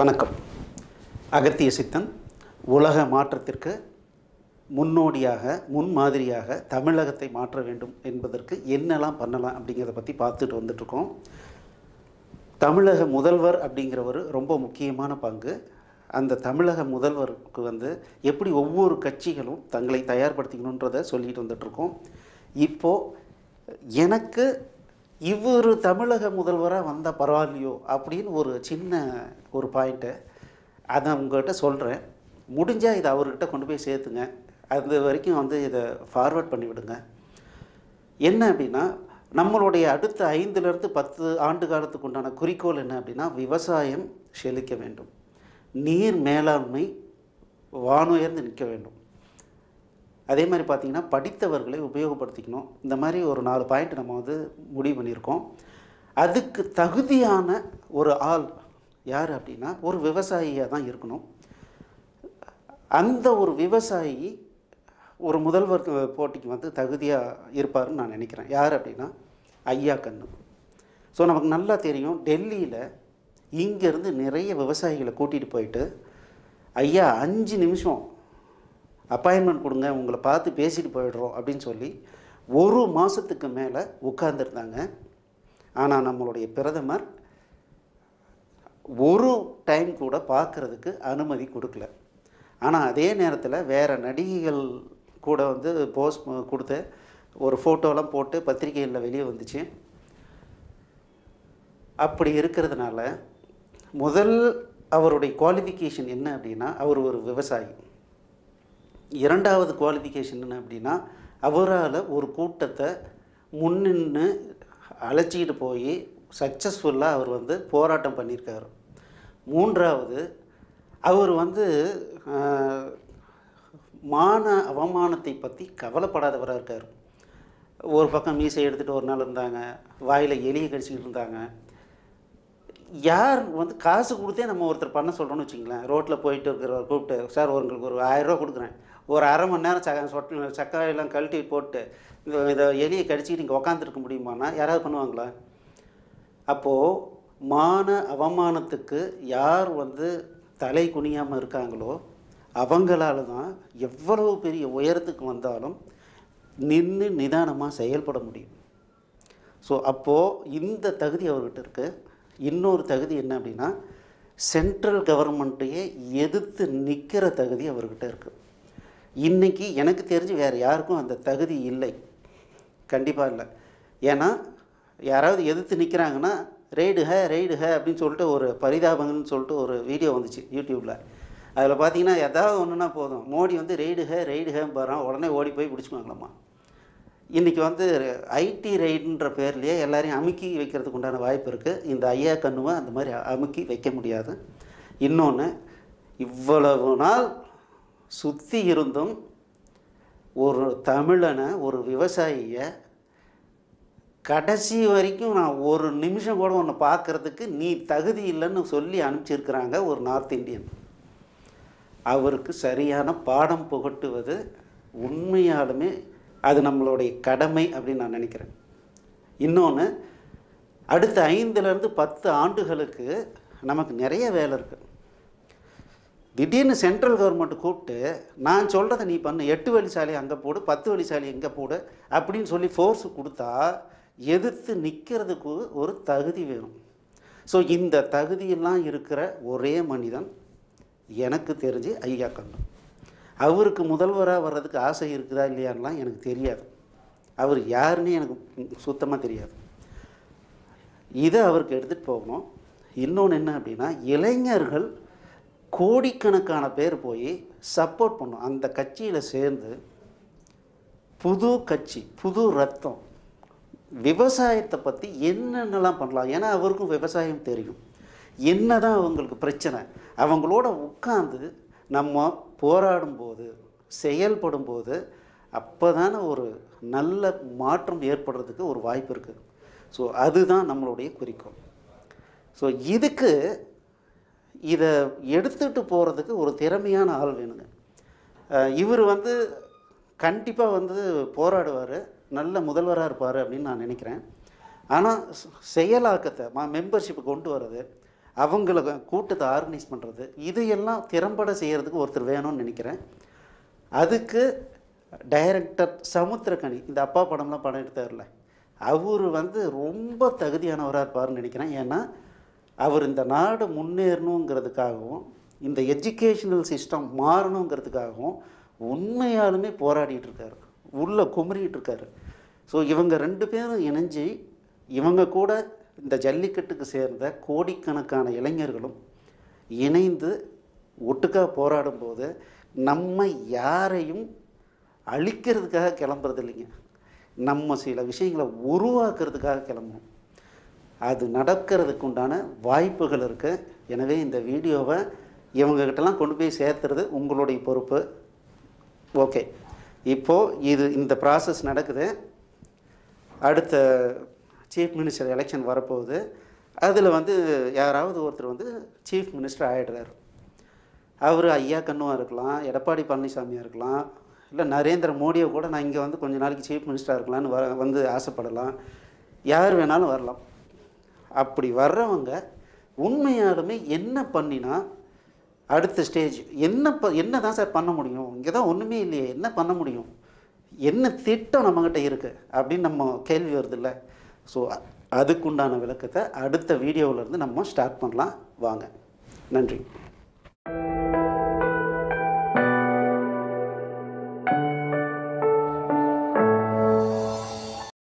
வணக்கம் அகத்திய சித்தன் உலக மாற்றத்திற்கு முன்னோடியாக முன்மாதிரியாக தமிழகத்தை மாற்ற வேண்டும் என்பதற்கு என்னெல்லாம் பண்ணலாம் அப்படிங்கிறத பற்றி பார்த்துட்டு வந்துட்ருக்கோம் தமிழக முதல்வர் அப்படிங்கிறவர் ரொம்ப முக்கியமான பங்கு அந்த தமிழக முதல்வருக்கு வந்து எப்படி ஒவ்வொரு கட்சிகளும் தங்களை தயார்படுத்திக்கணுன்றதை சொல்லிட்டு வந்துட்ருக்கோம் இப்போது எனக்கு இவர் தமிழக முதல்வராக வந்தால் பரவாயில்லையோ அப்படின்னு ஒரு சின்ன ஒரு பாயிண்ட்டை அதை உங்கள்கிட்ட சொல்கிறேன் முடிஞ்சால் இதை அவர்கிட்ட கொண்டு போய் சேர்த்துங்க அது வரைக்கும் வந்து இதை ஃபார்வர்ட் பண்ணி விடுங்க என்ன அப்படின்னா நம்மளுடைய அடுத்த ஐந்துலேருந்து பத்து ஆண்டு காலத்துக்கு உண்டான குறிக்கோள் என்ன அப்படின்னா விவசாயம் செழிக்க வேண்டும் நீர் மேலாண்மை வானுயர்ந்து நிற்க வேண்டும் அதே மாதிரி பார்த்திங்கன்னா படித்தவர்களை உபயோகப்படுத்திக்கணும் இந்த மாதிரி ஒரு நாலு பாயிண்ட் நம்ம வந்து முடிவு பண்ணியிருக்கோம் அதுக்கு தகுதியான ஒரு ஆள் யார் அப்படின்னா ஒரு விவசாயியாக தான் இருக்கணும் அந்த ஒரு விவசாயி ஒரு முதல்வர் போட்டிக்கு வந்து தகுதியாக இருப்பாருன்னு நான் நினைக்கிறேன் யார் அப்படின்னா ஐயா கண்ணு ஸோ நமக்கு நல்லா தெரியும் டெல்லியில் இங்கேருந்து நிறைய விவசாயிகளை கூட்டிகிட்டு போயிட்டு ஐயா அஞ்சு நிமிஷம் அப்பாயின்மெண்ட் கொடுங்க உங்களை பார்த்து பேசிட்டு போயிடுறோம் அப்படின்னு சொல்லி ஒரு மாதத்துக்கு மேலே உட்கார்ந்துருந்தாங்க ஆனால் நம்மளுடைய பிரதமர் ஒரு டைம் கூட பார்க்குறதுக்கு அனுமதி கொடுக்கல ஆனால் அதே நேரத்தில் வேறு நடிகைகள் கூட வந்து போஸ்ட் கொடுத்து ஒரு ஃபோட்டோலாம் போட்டு பத்திரிகைகளில் வெளியே வந்துச்சு அப்படி இருக்கிறதுனால முதல் அவருடைய குவாலிஃபிகேஷன் என்ன அப்படின்னா அவர் ஒரு விவசாயி இரண்டாவது குவாலிஃபிகேஷன் என்ன அப்படின்னா அவரால் ஒரு கூட்டத்தை முன்னின்று அழைச்சிக்கிட்டு போய் சக்ஸஸ்ஃபுல்லாக அவர் வந்து போராட்டம் பண்ணியிருக்காரு மூன்றாவது அவர் வந்து ஆஹ், மான அவமானத்தை பற்றி கவலைப்படாதவராக இருக்கார் ஒரு பக்கம் மீசை எடுத்துகிட்டு ஒரு நாள் இருந்தாங்க வாயில் எலியை கடிச்சிக்கிட்டு இருந்தாங்க யார் வந்து காசு கொடுத்தே நம்ம ஒருத்தர் பண்ண சொல்கிறோன்னு வச்சுங்களேன் ரோட்டில் போயிட்டு இருக்கிறவர் கூப்பிட்டு சார் உங்களுக்கு ஒரு ஆயிரரூவா கொடுக்குறேன் ஒரு அரை மணி நேரம் சக்க சொட்டு சக்காயெல்லாம் கழட்டி போட்டு இந்த இதை எலியை கடிச்சிக்கிட்டு இங்கே உக்காந்துருக்க முடியுமானா யாராவது பண்ணுவாங்களா அப்போது மான அவமானத்துக்கு யார் வந்து தலை குனியாமல் இருக்காங்களோ அவங்களால தான் எவ்வளவு பெரிய உயரத்துக்கு வந்தாலும் நின்று நிதானமாக செயல்பட முடியும் ஸோ அப்போது இந்த தகுதி அவர்கிட்ட இருக்கு இன்னொரு தகுதி என்ன அப்படின்னா சென்ட்ரல் கவர்மெண்ட்டையே எதிர்த்து நிற்கிற தகுதி அவர்கிட்ட இருக்குது இன்றைக்கி எனக்கு தெரிஞ்சு வேறு யாருக்கும் அந்த தகுதி இல்லை கண்டிப்பாக இல்லை ஏன்னா யாராவது எதிர்த்து நிற்கிறாங்கன்னா ரெய்டு ஹே ரெய்டு ஹே அப்படின்னு சொல்லிட்டு ஒரு பரிதாபங்கள்னு சொல்லிட்டு ஒரு வீடியோ வந்துச்சு யூடியூப்பில் அதில் பார்த்தீங்கன்னா ஏதாவது ஒன்றுனா போதும் மோடி வந்து ரெய்டு ஹே ரெய்டு ஹேன்னு பாறான் உடனே ஓடி போய் பிடிச்சிக்குவாங்களாம்மா இன்றைக்கி வந்து ஐடி ரைடுன்ற பேர்லேயே எல்லாரையும் அமுக்கி வைக்கிறதுக்கு உண்டான வாய்ப்பு இருக்குது இந்த ஐயா கண்ணுவை அந்த மாதிரி அமுக்கி வைக்க முடியாது இன்னொன்று இவ்வளவு நாள் சுற்றி இருந்தும் ஒரு தமிழனை ஒரு விவசாயியை கடைசி வரைக்கும் நான் ஒரு நிமிஷம் கூட உன்னை பார்க்குறதுக்கு நீ தகுதி இல்லைன்னு சொல்லி அனுப்பிச்சிருக்கிறாங்க ஒரு நார்த் இந்தியன் அவருக்கு சரியான பாடம் புகட்டுவது உண்மையாலுமே அது நம்மளுடைய கடமை அப்படின்னு நான் நினைக்கிறேன் இன்னொன்று அடுத்த ஐந்துலேருந்து பத்து ஆண்டுகளுக்கு நமக்கு நிறைய வேலை இருக்குது திடீர்னு சென்ட்ரல் கவர்மெண்ட் கூப்பிட்டு நான் சொல்கிறத நீ பண்ணு எட்டு வழி சாலை அங்கே போடு பத்து வழி சாலை எங்கே போடு அப்படின்னு சொல்லி ஃபோர்ஸ் கொடுத்தா எதிர்த்து நிற்கிறதுக்கு ஒரு தகுதி வேணும் ஸோ இந்த தகுதியெல்லாம் இருக்கிற ஒரே மனிதன் எனக்கு தெரிஞ்சு ஐயா கண்ணு அவருக்கு முதல்வராக வர்றதுக்கு ஆசை இருக்குதா இல்லையான்லாம் எனக்கு தெரியாது அவர் யாருன்னு எனக்கு சுத்தமாக தெரியாது இதை அவருக்கு எடுத்துகிட்டு போகணும் இன்னொன்று என்ன அப்படின்னா இளைஞர்கள் கோடிக்கணக்கான பேர் போய் சப்போர்ட் பண்ணும் அந்த கட்சியில் சேர்ந்து புது கட்சி புது ரத்தம் விவசாயத்தை பற்றி என்னென்னலாம் பண்ணலாம் ஏன்னா அவருக்கும் விவசாயம் தெரியும் என்ன தான் அவங்களுக்கு பிரச்சனை அவங்களோட உட்காந்து நம்ம போராடும்போது செயல்படும்போது அப்போ தானே ஒரு நல்ல மாற்றம் ஏற்படுறதுக்கு ஒரு வாய்ப்பு இருக்குது ஸோ அதுதான் நம்மளுடைய குறிக்கோள் ஸோ இதுக்கு இதை எடுத்துகிட்டு போகிறதுக்கு ஒரு திறமையான ஆள் வேணுங்க இவர் வந்து கண்டிப்பாக வந்து போராடுவார் நல்ல முதல்வராக இருப்பார் அப்படின்னு நான் நினைக்கிறேன் ஆனால் செயலாக்கத்தை மெம்பர்ஷிப்பை கொண்டு வர்றது அவங்கள கூட்டத்தை ஆர்கனைஸ் பண்ணுறது இதையெல்லாம் திறம்பட செய்கிறதுக்கு ஒருத்தர் வேணும்னு நினைக்கிறேன் அதுக்கு டைரக்டர் சமுத்திரக்கனி இந்த அப்பா படம்லாம் படம் எடுத்தார்ல அவர் வந்து ரொம்ப தகுதியானவராக இருப்பார்னு நினைக்கிறேன் ஏன்னா அவர் இந்த நாடு முன்னேறணுங்கிறதுக்காகவும் இந்த எஜுகேஷனல் சிஸ்டம் மாறணுங்கிறதுக்காகவும் உண்மையாலுமே போராடிட்டு இருக்காரு உள்ள குமரிட்டு இருக்காரு ஸோ இவங்க ரெண்டு பேரும் இணைஞ்சு இவங்க கூட இந்த ஜல்லிக்கட்டுக்கு சேர்ந்த கோடிக்கணக்கான இளைஞர்களும் இணைந்து ஒட்டுக்கா போராடும்போது நம்ம யாரையும் அழிக்கிறதுக்காக கிளம்புறது இல்லைங்க நம்ம சில விஷயங்களை உருவாக்குறதுக்காக கிளம்பணும் அது நடக்கிறதுக்கு உண்டான வாய்ப்புகள் இருக்குது எனவே இந்த வீடியோவை இவங்ககிட்டலாம் கொண்டு போய் சேர்த்துறது உங்களுடைய பொறுப்பு ஓகே இப்போது இது இந்த ப்ராசஸ் நடக்குது அடுத்த சீஃப் மினிஸ்டர் எலெக்ஷன் வரப்போகுது அதில் வந்து யாராவது ஒருத்தர் வந்து சீஃப் மினிஸ்டர் ஆகிடுறாரு அவர் ஐயா கண்ணுவாக இருக்கலாம் எடப்பாடி பழனிசாமியாக இருக்கலாம் இல்லை நரேந்திர மோடியை கூட நான் இங்கே வந்து கொஞ்ச நாளைக்கு சீஃப் மினிஸ்டராக இருக்கலாம்னு வர வந்து ஆசைப்படலாம் யார் வேணாலும் வரலாம் அப்படி வர்றவங்க உண்மையாலுமே என்ன பண்ணினா அடுத்த ஸ்டேஜ் என்ன ப என்ன தான் சார் பண்ண முடியும் இங்கே தான் ஒன்றுமே இல்லையே என்ன பண்ண முடியும் என்ன திட்டம் நம்மக்கிட்ட இருக்குது அப்படின்னு நம்ம கேள்வி வருதுல்ல ஸோ அதுக்குண்டான விளக்கத்தை அடுத்த வீடியோவிலேருந்து நம்ம ஸ்டார்ட் பண்ணலாம் வாங்க நன்றி